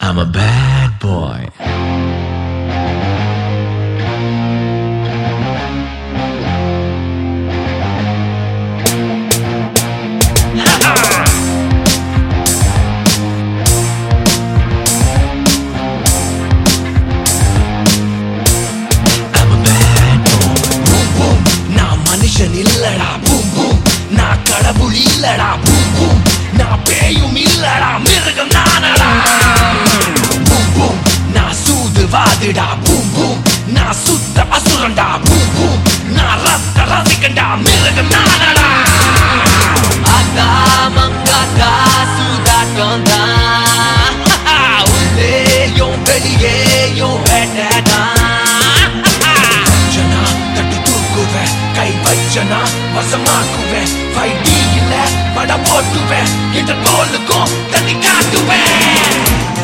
I'm a bad boy. I'm a bad boy. Boom boom நான் மனுஷன் இல்லடா boom boom நான் கடவுள் இல்லடா பூம் பூம் நான் பேயும் இல்லடா மிருகம் நானடா பூம் பூம் நான் சூதுவாதுடா பூம் பூம் நான் சுத்த அசுரண்டா பூம் பூம் நான் ரத்த ரசிகண்டா மிருகம் நானடா அதா மங்காதா சூதாட்டம் தான் உள்ளேயும் வெளியேயும் வேட்டடா வச்சனா தட்டி தூக்குவேன் கை வச்சனா வசமாக்குவேன் ஃபைட்டி இல்ல பட போட்டுவேன் இந்த கோலுக்கும் தண்ணி காட்டுவேன்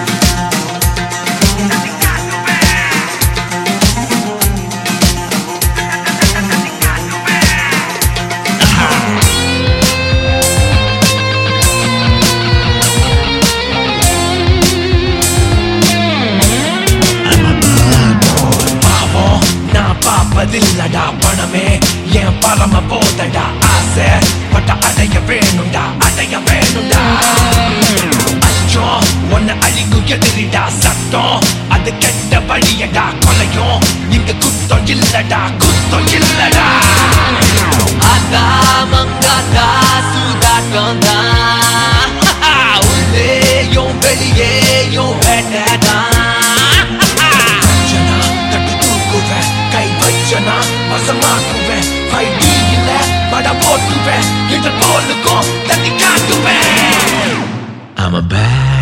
பாவம் நான் பார்ப்பதில்லடா பணமே என் பரம போதடா ஆசை பட்ட அடைய வேணும்டா அடைய வேணும்டா அச்சம் ஒன்னு அழிக்கும் எதிரிடா சத்தம் அது கெட்ட வழியடா கொலையும் இங்க குத்தம் இல்லடா குத்தம் இல்லடா அதா மங்காதா சூதாட்டம் தான் உள்ளேயும் வெளியேயும் வேட்டடா வச்சனா தட்டி தூக்குவேன் கை வச்சனா வசமாக்குவேன் ஃபைட்டி இல்ல பட போட்டுவேன் இந்த கோலுக்கும் தண்ணி காட்டுவேன் I'm a bad